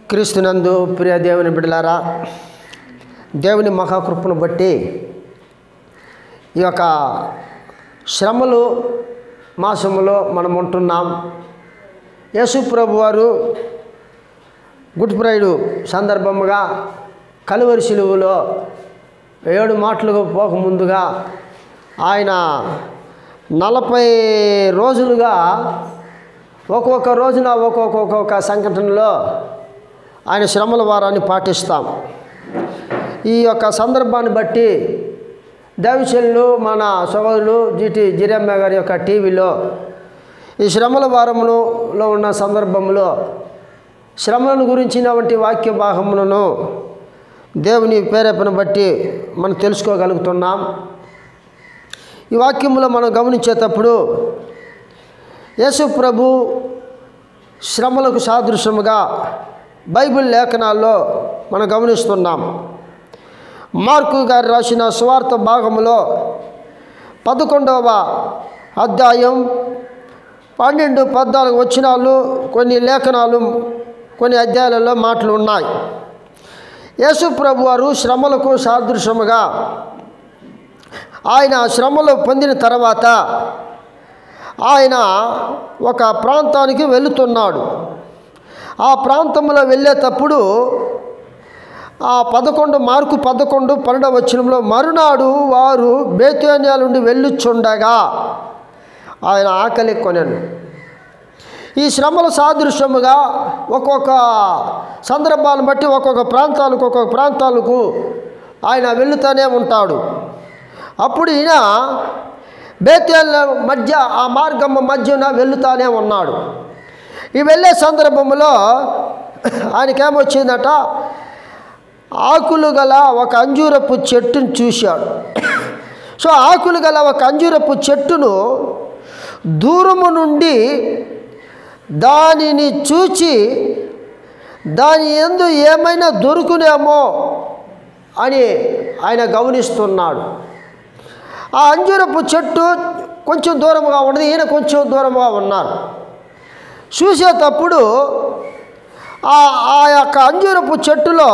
క్రీస్తునందు ప్రియ దేవుని బిడ్డలారా దేవుని మహాకృపను బట్టి ఈ యొక్క శ్రమలు మాసములో మనం ఉంటున్నాం యేసు ప్రభు వారు గుడ్ ఫ్రైడు సందర్భముగా కలువరి శిలువలో ఏడు మాటలకు పోకముందుగా ఆయన నలభై రోజులుగా ఒక్కొక్క రోజున ఒక్కొక్క ఒక్కొక్క సంఘటనలో ఆయన శ్రమల వారాన్ని పాటిస్తాం ఈ యొక్క సందర్భాన్ని బట్టి దేవచెల్లు మన సోదరులు జిటి జిరమ్మ గారి యొక్క టీవీలో ఈ శ్రమల వారములో ఉన్న సందర్భంలో శ్రమలను గురించిన వంటి వాక్య భాగములను దేవుని ప్రేరేపణ బట్టి మనం తెలుసుకోగలుగుతున్నాం ఈ వాక్యములో మనం గమనించేటప్పుడు యేసు ప్రభు శ్రమలకు సాదృశ్యముగా బైబిల్ లేఖనాల్లో మనం గమనిస్తున్నాం మార్కు గారు రాసిన స్వార్థ భాగములో పదకొండవ అధ్యాయం పన్నెండు పద్నాలుగు వచనాలు కొన్ని లేఖనాలు కొన్ని అధ్యాయాలలో మాటలు ఉన్నాయి యేసు ప్రభు వారు శ్రమలకు సాదృశ్యముగా ఆయన శ్రమలు పొందిన తర్వాత ఆయన ఒక ప్రాంతానికి వెళుతున్నాడు ఆ ప్రాంతంలో వెళ్ళేటప్పుడు ఆ పదకొండు మార్కు పదకొండు పన్నెండవ వచనంలో మరునాడు వారు బేతేన్యాల నుండి వెళ్ళుచుండగా ఆయన ఆకలి కొనను ఈ శ్రమల సాదృశ్యముగా ఒక్కొక్క సందర్భాలను బట్టి ఒక్కొక్క ప్రాంతాలకు ఒక్కొక్క ప్రాంతాలకు ఆయన వెళుతూనే ఉంటాడు అప్పుడు ఈయన బేతేళ్ళ మధ్య ఆ మార్గం మధ్యన వెళుతానే ఉన్నాడు ఈ వెళ్ళే సందర్భంలో ఆయనకేమొచ్చిందట ఆకులు గల ఒక అంజూరపు చెట్టును చూశాడు సో ఆకులు గల ఒక అంజూరపు చెట్టును దూరము నుండి దానిని చూచి దాని ఎందు ఏమైనా దొరుకునేమో అని ఆయన గమనిస్తున్నాడు ఆ అంజూరపు చెట్టు కొంచెం దూరంగా ఉన్నది ఈయన కొంచెం దూరంగా ఉన్నారు చూసేటప్పుడు ఆ ఆ యొక్క అంజూరపు చెట్టులో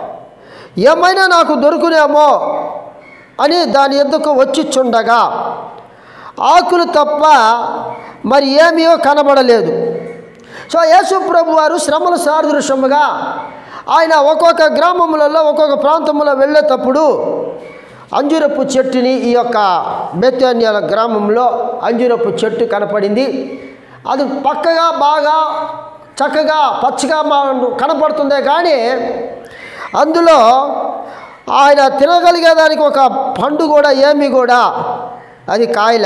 ఏమైనా నాకు దొరుకునేమో అని దాని ఎందుకు వచ్చి చుండగా ఆకులు తప్ప మరి ఏమీ కనబడలేదు సో యేసు ప్రభు వారు శ్రమల సాదృశ్యముగా ఆయన ఒక్కొక్క గ్రామములలో ఒక్కొక్క ప్రాంతంలో వెళ్ళేటప్పుడు అంజూరపు చెట్టుని ఈ యొక్క బెత్యాన్యాల గ్రామంలో అంజూరపు చెట్టు కనపడింది అది పక్కగా బాగా చక్కగా పచ్చగా మా కనపడుతుందే కానీ అందులో ఆయన తినగలిగేదానికి ఒక పండు కూడా ఏమి కూడా అది కాయల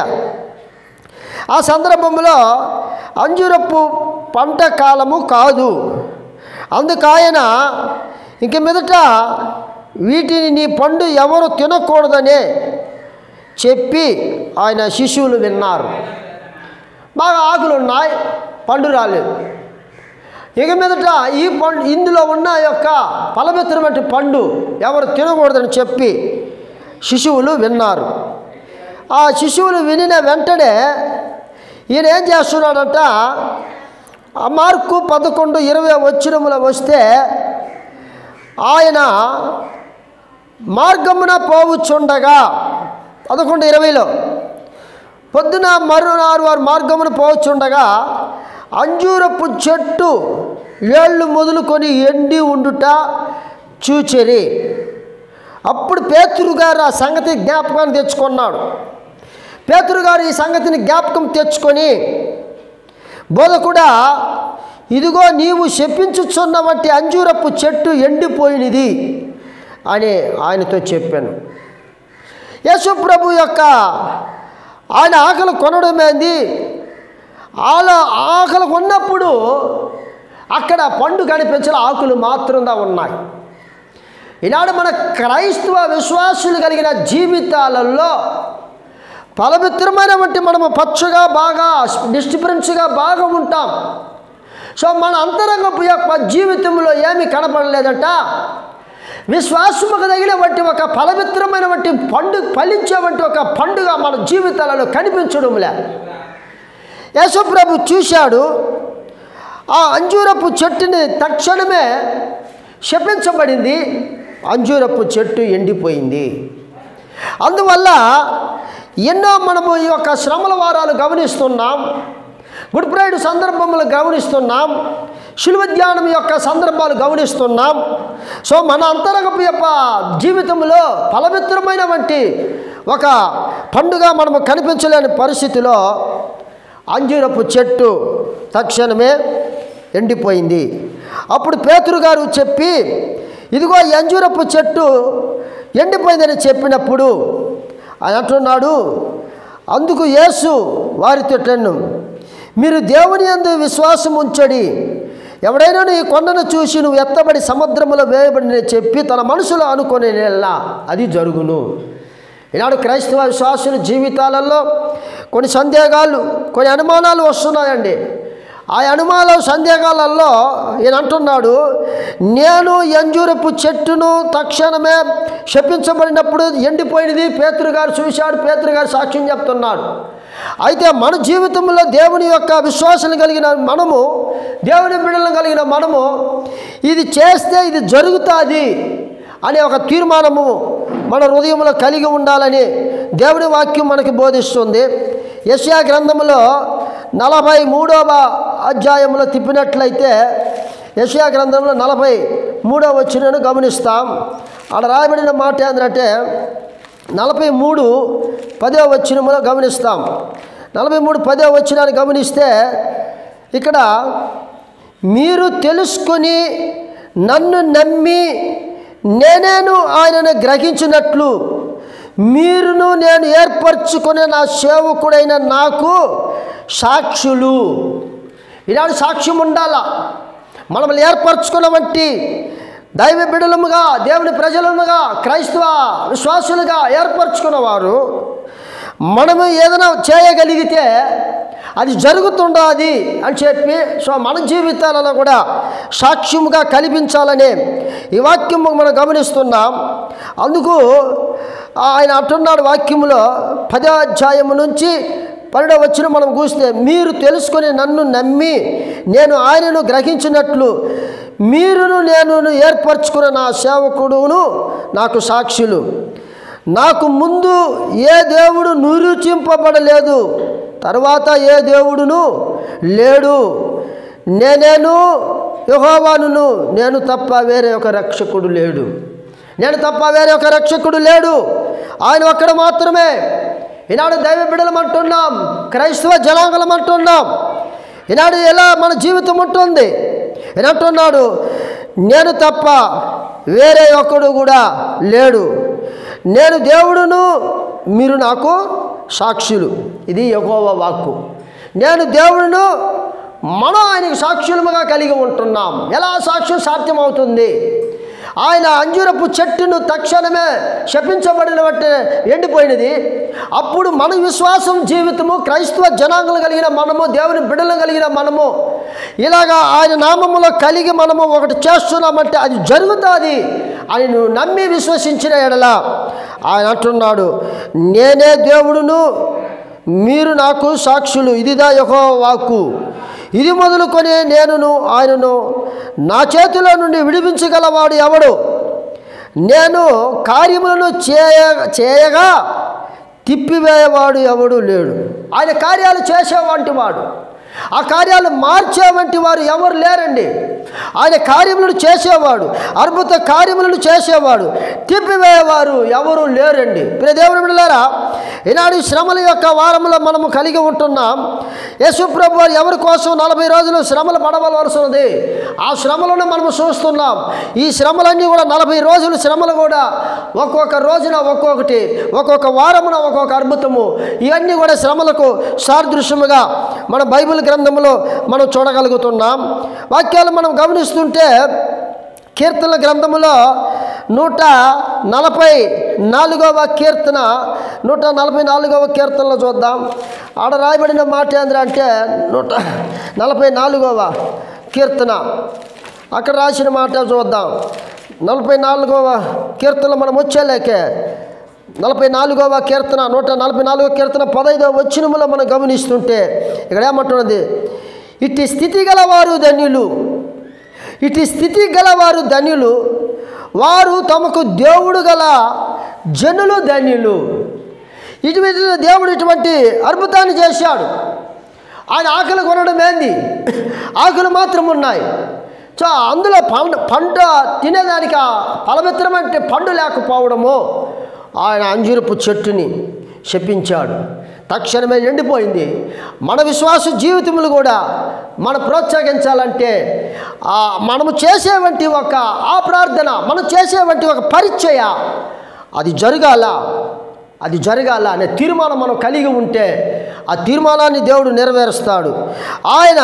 ఆ సందర్భంలో అంజూరపు పంట కాలము కాదు అందుకు ఆయన ఇంక మీదట వీటిని నీ పండు ఎవరు తినకూడదనే చెప్పి ఆయన శిశువులు విన్నారు బాగా ఆకులు ఉన్నాయి పండు రాలేదు ఇక మీదట ఈ పండు ఇందులో ఉన్న యొక్క ఫలమిత్రమైన పండు ఎవరు తినకూడదని చెప్పి శిశువులు విన్నారు ఆ శిశువులు వినిన వెంటనే ఈయన ఏం చేస్తున్నాడంట ఆ మార్కు పదకొండు ఇరవై వచ్చినముల వస్తే ఆయన మార్గమున పోవుచుండగా పదకొండు ఇరవైలో పొద్దున మరునారు వారు మార్గమున పోవచ్చుండగా అంజూరపు చెట్టు ఏళ్ళు మొదలుకొని ఎండి ఉండుట చూచెరి అప్పుడు పేతురు గారు ఆ సంగతి జ్ఞాపకాన్ని తెచ్చుకున్నాడు పేతురు గారు ఈ సంగతిని జ్ఞాపకం తెచ్చుకొని బోధకుడా ఇదిగో నీవు శపించుచున్న వంటి అంజూరపు చెట్టు ఎండిపోయినది అని ఆయనతో చెప్పాను యేసుప్రభు యొక్క ఆయన ఆకలి కొనడమేంది ఆల ఆకలి కొన్నప్పుడు అక్కడ పండు కనిపించిన ఆకులు మాత్రంగా ఉన్నాయి ఈనాడు మన క్రైస్తవ విశ్వాసులు కలిగిన జీవితాలలో ఫలమిత్రమైనటువంటి మనము పచ్చగా బాగా డిస్టిఫరెన్స్గా బాగా ఉంటాం సో మన అంతరంగపు యొక్క జీవితంలో ఏమి కనపడలేదట విశ్వాసముకు తగిన వంటి ఒక ఫలమిత్రమైన వంటి పండు ఫలించే వంటి ఒక పండుగ మన జీవితాలలో కనిపించడంలే యేసుప్రభు చూశాడు ఆ అంజూరపు చెట్టుని తక్షణమే శపించబడింది అంజూరపు చెట్టు ఎండిపోయింది అందువల్ల ఎన్నో మనము ఈ యొక్క శ్రమల వారాలు గమనిస్తున్నాం గుడ్ ఫ్రైడే సందర్భములు గమనిస్తున్నాం శిలువ ధ్యానం యొక్క సందర్భాలు గమనిస్తున్నాం సో మన అంతరంగపు యొక్క జీవితంలో ఫలమిత్రమైనటువంటి ఒక పండుగ మనము కనిపించలేని పరిస్థితిలో అంజూరపు చెట్టు తక్షణమే ఎండిపోయింది అప్పుడు పేతురు గారు చెప్పి ఇదిగో ఈ అంజూరపు చెట్టు ఎండిపోయిందని చెప్పినప్పుడు ఆయన అంటున్నాడు అందుకు యేసు వారితో టన్ను మీరు దేవుని యందు విశ్వాసం ఉంచడి ఎవడైనా ఈ కొండను చూసి నువ్వు ఎత్తబడి సముద్రములో వేయబడి చెప్పి తన మనసులో అనుకునే అది జరుగును ఈనాడు క్రైస్తవ విశ్వాసుల జీవితాలలో కొన్ని సందేహాలు కొన్ని అనుమానాలు వస్తున్నాయండి ఆ అనుమానాలు సందేహాలలో ఈయన అంటున్నాడు నేను ఎంజూరపు చెట్టును తక్షణమే శపించబడినప్పుడు ఎండిపోయినది పేతురు గారు చూశాడు పేతురు గారు సాక్ష్యం చెప్తున్నాడు అయితే మన జీవితంలో దేవుని యొక్క విశ్వాసం కలిగిన మనము దేవుని బిడ్డలను కలిగిన మనము ఇది చేస్తే ఇది జరుగుతుంది అనే ఒక తీర్మానము మన హృదయంలో కలిగి ఉండాలని దేవుని వాక్యం మనకి బోధిస్తుంది యశ్యా గ్రంథంలో నలభై మూడవ అధ్యాయంలో తిప్పినట్లయితే యశ్యా గ్రంథంలో నలభై మూడవ వచ్చినను గమనిస్తాం ఆడ రాయబడిన మాట ఏంటంటే నలభై మూడు పదో వచ్చినములో గమనిస్తాం నలభై మూడు పదో వచ్చినాన్ని గమనిస్తే ఇక్కడ మీరు తెలుసుకొని నన్ను నమ్మి నేనేను ఆయనను గ్రహించినట్లు మీరును నేను ఏర్పరచుకునే నా సేవకుడైన నాకు సాక్షులు ఈనాడు సాక్ష్యం ఉండాలా మనల్ని ఏర్పరచుకున్న వంటి దైవ బిడలముగా దేవుని ప్రజలముగా క్రైస్తవ విశ్వాసులుగా ఏర్పరచుకున్నవారు మనము ఏదైనా చేయగలిగితే అది జరుగుతుండాది అని చెప్పి సో మన జీవితాలలో కూడా సాక్ష్యముగా కల్పించాలని ఈ వాక్యము మనం గమనిస్తున్నాం అందుకు ఆయన అంటున్నాడు వాక్యములో పదో అధ్యాయము నుంచి పన్నెండవ వచ్చిన మనం చూస్తే మీరు తెలుసుకొని నన్ను నమ్మి నేను ఆయనను గ్రహించినట్లు మీరును నేను ఏర్పరచుకున్న నా సేవకుడును నాకు సాక్షులు నాకు ముందు ఏ దేవుడు నిరూచింపబడలేదు తర్వాత ఏ దేవుడును లేడు నేనేను యహోవానును నేను తప్ప వేరే ఒక రక్షకుడు లేడు నేను తప్ప వేరే ఒక రక్షకుడు లేడు ఆయన ఒక్కడ మాత్రమే ఈనాడు దైవ బిడ్డలం అంటున్నాం క్రైస్తవ జనాంగలం అంటున్నాం ఈనాడు ఎలా మన జీవితం ఉంటుంది ఈయన అంటున్నాడు నేను తప్ప వేరే ఒక్కడు కూడా లేడు నేను దేవుడును మీరు నాకు సాక్షులు ఇది యెహోవ వాక్కు నేను దేవుడును మనం ఆయనకు సాక్షులముగా కలిగి ఉంటున్నాం ఎలా సాక్ష్యం సాధ్యమవుతుంది ఆయన అంజురపు చెట్టును తక్షణమే శపించబడిన బట్టి ఎండిపోయినది అప్పుడు మన విశ్వాసం జీవితము క్రైస్తవ జనాంగలు కలిగిన మనము దేవుని బిడ్డలు కలిగిన మనము ఇలాగా ఆయన నామములో కలిగి మనము ఒకటి చేస్తున్నామంటే అది జరుగుతుంది అని నువ్వు నమ్మి విశ్వసించిన ఎడల ఆయన అంటున్నాడు నేనే దేవుడును మీరు నాకు సాక్షులు ఇదిదా యహో వాక్కు ఇది మొదలుకొని నేనును ఆయనను నా చేతిలో నుండి విడిపించగలవాడు ఎవడు నేను కార్యములను చేయ చేయగా తిప్పివేయవాడు ఎవడు లేడు ఆయన కార్యాలు చేసేవంటి వాడు ఆ కార్యాలు మార్చేవంటి వారు ఎవరు లేరండి ఆయన కార్యములను చేసేవాడు అద్భుత కార్యములను చేసేవాడు తిప్పివేయవారు ఎవరు లేరండి ప్రియ దేవుని బిడ్డలారా ఈనాడు ఈ శ్రమల యొక్క వారంలో మనము కలిగి ఉంటున్నాం యేసుప్రభు వారు ఎవరి కోసం నలభై రోజులు శ్రమలు పడవలవలసి ఉన్నది ఆ శ్రమలను మనము చూస్తున్నాం ఈ శ్రమలన్నీ కూడా నలభై రోజులు శ్రమలు కూడా ఒక్కొక్క రోజున ఒక్కొక్కటి ఒక్కొక్క వారమున ఒక్కొక్క అద్భుతము ఇవన్నీ కూడా శ్రమలకు సాదృశ్యముగా మన బైబిల్ గ్రంథంలో మనం చూడగలుగుతున్నాం వాక్యాలు మనం గమనిస్తుంటే కీర్తన గ్రంథములో నూట నలభై నాలుగవ కీర్తన నూట నలభై నాలుగవ కీర్తనలో చూద్దాం ఆడ రాయబడిన మాట ఏంద్ర అంటే నూట నలభై నాలుగవ కీర్తన అక్కడ రాసిన మాట చూద్దాం నలభై నాలుగవ కీర్తన మనం వచ్చేలేకే నలభై నాలుగవ కీర్తన నూట నలభై నాలుగవ కీర్తన పదైదవ వచ్చినములో మనం గమనిస్తుంటే ఇక్కడ ఏమంటున్నది ఇట్టి స్థితి గలవారు ధన్యులు ఇటు స్థితి గలవారు ధన్యులు వారు తమకు దేవుడు గల జనులు ధన్యులు ఇటువంటి దేవుడు ఇటువంటి అద్భుతాన్ని చేశాడు ఆయన ఆకలి కొనడం ఏంది ఆకులు మాత్రం ఉన్నాయి సో అందులో పంట పంట తినేదానికి ఆ ఫలమిత్రం అంటే పండు లేకపోవడము ఆయన అంజూరపు చెట్టుని శపించాడు తక్షణమే ఎండిపోయింది మన విశ్వాస జీవితములు కూడా మనం ప్రోత్సహించాలంటే ఆ మనము చేసేవంటి ఒక ఆ ప్రార్థన మనం చేసేవంటి ఒక పరిచయ అది జరగాల అది జరగాల అనే తీర్మానం మనం కలిగి ఉంటే ఆ తీర్మానాన్ని దేవుడు నెరవేరుస్తాడు ఆయన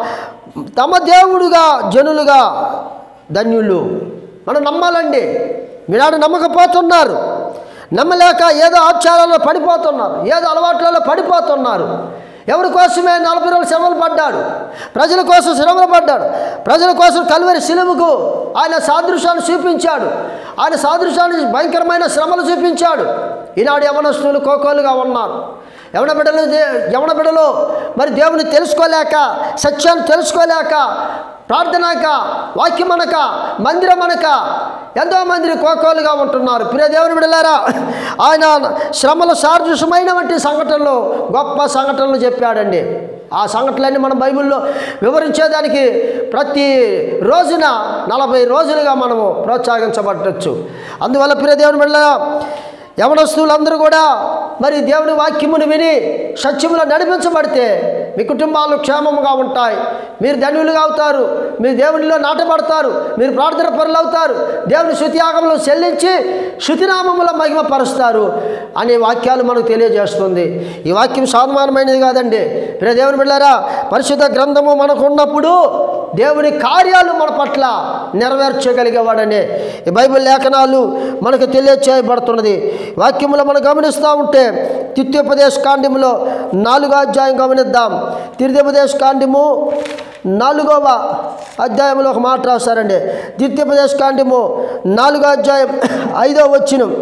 తమ దేవుడుగా జనులుగా ధన్యులు మనం నమ్మాలండి మీనాడు నమ్మకపోతున్నారు నమ్మలేక ఏదో ఆచారాల్లో పడిపోతున్నారు ఏదో అలవాట్లలో పడిపోతున్నారు ఎవరి కోసమే నలభై రోజులు శ్రమలు పడ్డాడు ప్రజల కోసం శ్రమలు పడ్డాడు ప్రజల కోసం కలువరి సిలువుకు ఆయన సాదృశ్యాన్ని చూపించాడు ఆయన సాదృశ్యాన్ని భయంకరమైన శ్రమలు చూపించాడు ఈనాడు యవనస్తులు కోకోలుగా ఉన్నారు యవన బిడ్డలు దే- యవన బిడ్డలు మరి దేవుని తెలుసుకోలేక సత్యాన్ని తెలుసుకోలేక ప్రార్థనక వాక్యమనక మందిరమనక ఎంతో మంది కోకోలుగా ఉంటున్నారు ప్రియ దేవుని బిడలారా ఆయన శ్రమల సాదృశ్యమైనటువంటి సంఘటనలు గొప్ప సంఘటనలు చెప్పాడండి ఆ సంఘటనలన్నీ మనం బైబిల్లో వివరించేదానికి ప్రతి రోజున నలభై రోజులుగా మనము ప్రోత్సహించబడవచ్చు అందువల్ల ప్రియ దేవుని బిడ్డలారా యవనస్తులందరూ కూడా మరి దేవుని వాక్యమును విని సత్యములో నడిపించబడితే మీ కుటుంబాలు క్షేమముగా ఉంటాయి మీరు ధన్యులుగా అవుతారు మీరు దేవునిలో నాటబడతారు మీరు ప్రార్థన పరులు అవుతారు దేవుని శృతియాగంలో చెల్లించి శృతినామములో మహిమపరుస్తారు అనే వాక్యాలు మనకు తెలియజేస్తుంది ఈ వాక్యం సాధారణమైనది కాదండి ప్రియ దేవుని బిళ్ళారా పరిశుద్ధ గ్రంథము మనకు ఉన్నప్పుడు దేవుని కార్యాలు మన పట్ల నెరవేర్చగలిగేవాడనే ఈ బైబిల్ లేఖనాలు మనకు తెలియచేయబడుతున్నది వాక్యములో మనం గమనిస్తూ ఉంటే తిత్యోపదేశ కాండములో నాలుగో అధ్యాయం గమనిద్దాం తిరుదేపదేశ కాండము నాలుగవ అధ్యాయంలో ఒక మాట రాశారండి ద్వితీయోపదేశ కాండము నాలుగో అధ్యాయం ఐదో వచ్చినం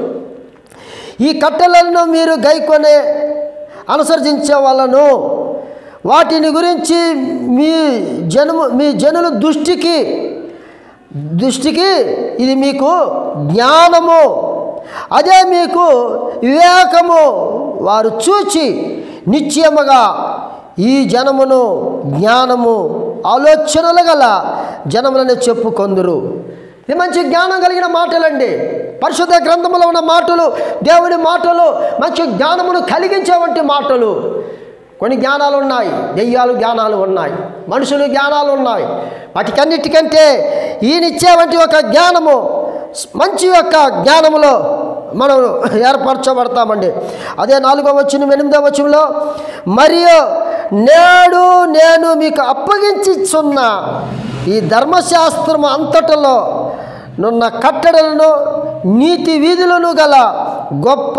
ఈ కట్టెలను మీరు గైకొనే అనుసరించే వాళ్ళను వాటిని గురించి మీ జనము మీ జనుల దృష్టికి దృష్టికి ఇది మీకు జ్ఞానము అదే మీకు వివేకము వారు చూచి నిశ్చయముగా ఈ జనమును జ్ఞానము ఆలోచనలు గల జనములని చెప్పుకొందురు ఇది మంచి జ్ఞానం కలిగిన మాటలండి పరిశుద్ధ గ్రంథంలో ఉన్న మాటలు దేవుని మాటలు మంచి జ్ఞానమును కలిగించేవంటి మాటలు కొన్ని జ్ఞానాలు ఉన్నాయి దెయ్యాలు జ్ఞానాలు ఉన్నాయి మనుషులు జ్ఞానాలు ఉన్నాయి వాటికన్నిటికంటే ఈయనిచ్చేవంటి ఒక జ్ఞానము మంచి యొక్క జ్ఞానములో మనం ఏర్పరచబడతామండి అదే నాలుగో వచ్చిన ఎనిమిదో వచ్చంలో మరియు నేడు నేను మీకు అప్పగించిచున్న ఈ ధర్మశాస్త్రం అంతటలో నున్న కట్టడలను నీతి వీధులను గల గొప్ప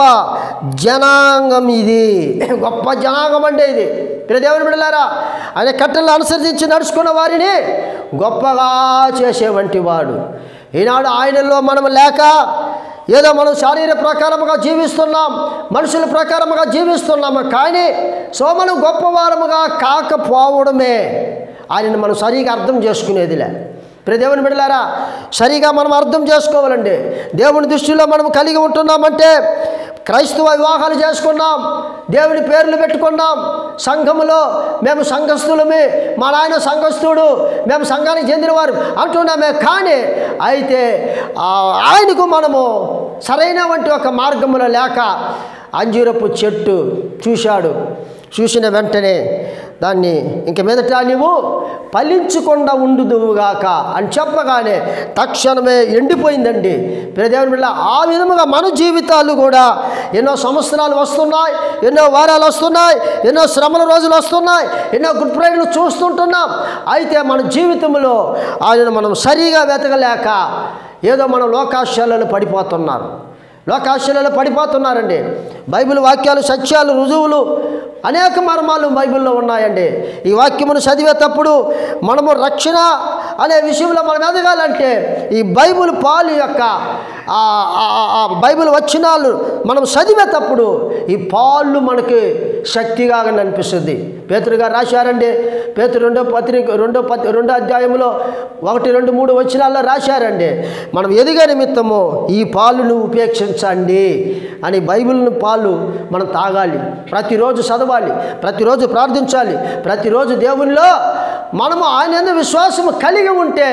జనాంగం ఇది గొప్ప జనాంగం అంటే ఇది దేవుని బిడలారా ఆయన కట్టలను అనుసరించి నడుచుకున్న వారిని గొప్పగా చేసేవంటి వాడు ఈనాడు ఆయనలో మనం లేక ఏదో మనం శారీర ప్రకారముగా జీవిస్తున్నాం మనుషుల ప్రకారముగా జీవిస్తున్నాము కానీ సో మనం గొప్పవారముగా కాకపోవడమే ఆయనను మనం సరిగా అర్థం చేసుకునేదిలే ప్రియ దేవుని బిడలారా సరిగా మనం అర్థం చేసుకోవాలండి దేవుని దృష్టిలో మనం కలిగి ఉంటున్నామంటే క్రైస్తవ వివాహాలు చేసుకున్నాం దేవుని పేర్లు పెట్టుకున్నాం సంఘములో మేము సంఘస్థులమే మా నాయన సంఘస్థుడు మేము సంఘానికి చెందినవారు అంటున్నామే కానీ అయితే ఆ ఆయనకు మనము సరైన వంటి ఒక మార్గములో లేక అంజూరపు చెట్టు చూశాడు చూసిన వెంటనే దాన్ని ఇంక మీదట నీవు ఫలించకుండా ఉండుదువుగాక అని చెప్పగానే తక్షణమే ఎండిపోయిందండి ప్రదేవుని బిడ్డ ఆ విధముగా మన జీవితాలు కూడా ఎన్నో సంవత్సరాలు వస్తున్నాయి ఎన్నో వారాలు వస్తున్నాయి ఎన్నో శ్రమల రోజులు వస్తున్నాయి ఎన్నో గుడ్ ఫ్రైడ్లు చూస్తుంటున్నాం అయితే మన జీవితంలో ఆయనను మనం సరిగా వెతకలేక ఏదో మనం లోకాశయాలను పడిపోతున్నారు లోకాశయాలలో పడిపోతున్నారండి బైబిల్ వాక్యాలు సత్యాలు రుజువులు అనేక మర్మాలు బైబిల్లో ఉన్నాయండి ఈ వాక్యమును చదివేటప్పుడు మనము రక్షణ అనే విషయంలో మనం ఎదగాలంటే ఈ బైబిల్ పాలు యొక్క ఆ ఆ- ఆ బైబిల్ వచనాలు మనం చదివేటప్పుడు ఈ పాళ్ళు మనకి శక్తిగా అనిపిస్తుంది పేతురు గారు రాశారండి పేతురు రెండో పత్రిక రెండో పత్ రెండో అధ్యాయంలో ఒకటి రెండు మూడు వచనాల్లో రాశారండి మనం ఎదిగే నిమిత్తము ఈ పాలును ఉపేక్షించండి అని బైబిల్ని పాలు మనం తాగాలి ప్రతిరోజు చదవాలి ప్రతిరోజు ప్రార్థించాలి ప్రతిరోజు దేవునిలో మనము ఆయన యందు విశ్వాసము కలిగి ఉంటే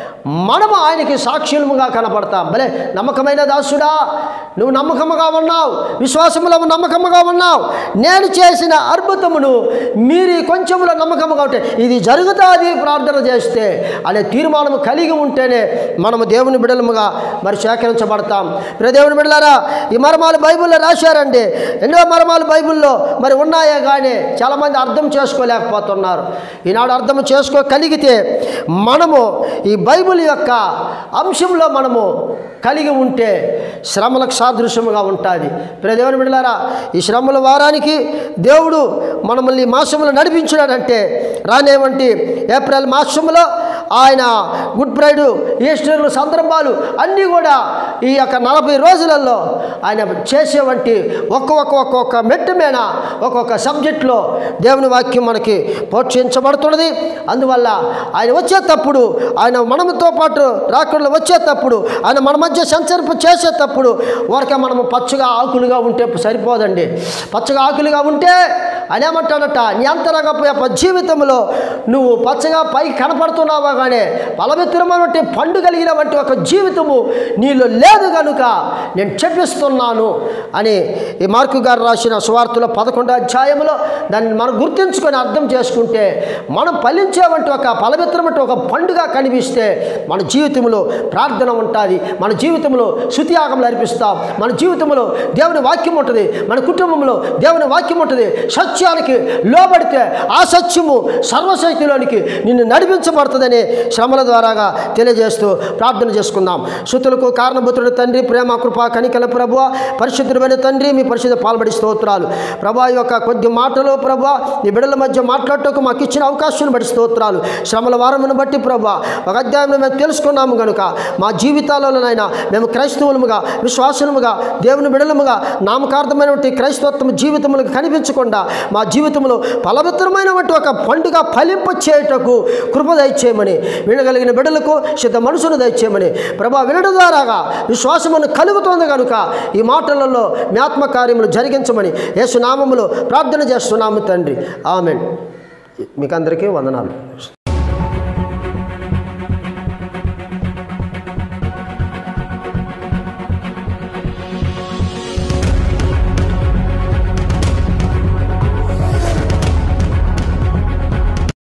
మనము ఆయనకి సాక్షులముగా కనపడతాం భలే నమ్మకమైన దాసుడా నువ్వు నమ్మకముగా ఉన్నావు విశ్వాసములో నమ్మకముగా ఉన్నావు నేను చేసిన అద్భుతమును మీరు ఈ కొంచెంలో నమ్మకముగా ఉంటే ఇది జరుగుతుంది ప్రార్థన చేస్తే అనే తీర్మానం కలిగి ఉంటేనే మనము దేవుని బిడలముగా మరి సేకరించబడతాం మరి దేవుని బిడలారా ఈ మర్మాలు బైబిల్లో రాశారండి ఎన్నో మర్మాలు బైబిల్లో మరి ఉన్నాయే కానీ చాలామంది అర్థం చేసుకోలేకపోతున్నారు ఈనాడు అర్థం చేసుకోగలిగితే మనము ఈ బైబిల్ యొక్క అంశంలో మనము కలిగి ఉంటే శ్రమలకు సాదృశ్యముగా ఉంటుంది ప్రియ దేవుని బిడ్డలారా ఈ శ్రమల వారానికి దేవుడు మనల్ని ఈ మాసంలో నడిపించినాడంటే రానేవంటి ఏప్రిల్ మాసంలో ఆయన గుడ్ ఫ్రైడ్ ఈస్టర్లు సందర్భాలు అన్నీ కూడా ఈ యొక్క నలభై రోజులలో ఆయన చేసేవంటి ఒక్కొక్క ఒక్కొక్క మెట్టు మీద ఒక్కొక్క సబ్జెక్ట్లో దేవుని వాక్యం మనకి ప్రోత్సహించబడుతున్నది అందువల్ల ఆయన వచ్చేటప్పుడు ఆయన మనముతో పాటు రాకుండా వచ్చేటప్పుడు ఆయన మన మధ్య సంచరింపు చేసేటప్పుడు ఊరికే మనము పచ్చగా ఆకులుగా ఉంటే సరిపోదండి పచ్చగా ఆకులుగా ఉంటే ఆయన ఏమంటాడట నీ అంతరంగ జీవితంలో నువ్వు పచ్చగా పైకి కనపడుతున్నావా కానీ బలమిత్రమైనటువంటి పండు కలిగిన వంటి ఒక జీవితము నీలో లేదు కనుక నేను చెప్పిస్తున్నాను అని ఈ మార్కు గారు రాసిన సువార్తలో పదకొండో అధ్యాయంలో దాన్ని మనం గుర్తించుకొని అర్థం చేసుకుంటే మనం ఫలించే వంటి ఒక ఫలమిత్రమంటే ఒక పండుగ కనిపిస్తే మన జీవితంలో ప్రార్థన ఉంటుంది మన జీవితంలో శృతియాగములు అర్పిస్తాం మన జీవితంలో దేవుని వాక్యం ఉంటుంది మన కుటుంబంలో దేవుని వాక్యం ఉంటుంది సత్యానికి లోబడితే ఆ సత్యము సర్వశక్తిలోనికి నిన్ను నడిపించబడుతుందని శ్రమల ద్వారాగా తెలియజేస్తూ ప్రార్థన చేసుకుందాం శృతులకు కారణభూతుడు తండ్రి ప్రేమ కృప కనికల ప్రభు పరిశుద్ధుడమైన తండ్రి మీ పరిశుద్ధ పాల్పడి స్తోత్రాలు ప్రభా ఈ యొక్క కొద్ది మాటలు ప్రభా ఈ బిడల మధ్య మాట్లాడటకు మాకు ఇచ్చిన అవకాశాన్ని బట్టి స్తోత్రాలు శ్రమల వారమును బట్టి ప్రభా ఒక అధ్యాయంలో మేము తెలుసుకున్నాము కనుక మా జీవితాలలోనైనా మేము క్రైస్తవులముగా విశ్వాసముగా దేవుని బిడలముగా నామకార్థమైనటువంటి క్రైస్తవత్వం జీవితములకు కనిపించకుండా మా జీవితంలో ఫలవత్తరమైనటువంటి ఒక పండుగ ఫలింప చేయుటకు కృప దయచేయమని వినగలిగిన బిడ్డలకు సిద్ధ మనసును దయచేయమని ప్రభా వినడం ద్వారాగా విశ్వాసమును కలుగుతోంది కనుక ఈ మాటలలో మీ ఆత్మకార్యములు జరిగించమని యేసునామములో ప్రార్థన చేస్తున్నాము తండ్రి ఆమెన్ మీకు అందరికీ వందనాలు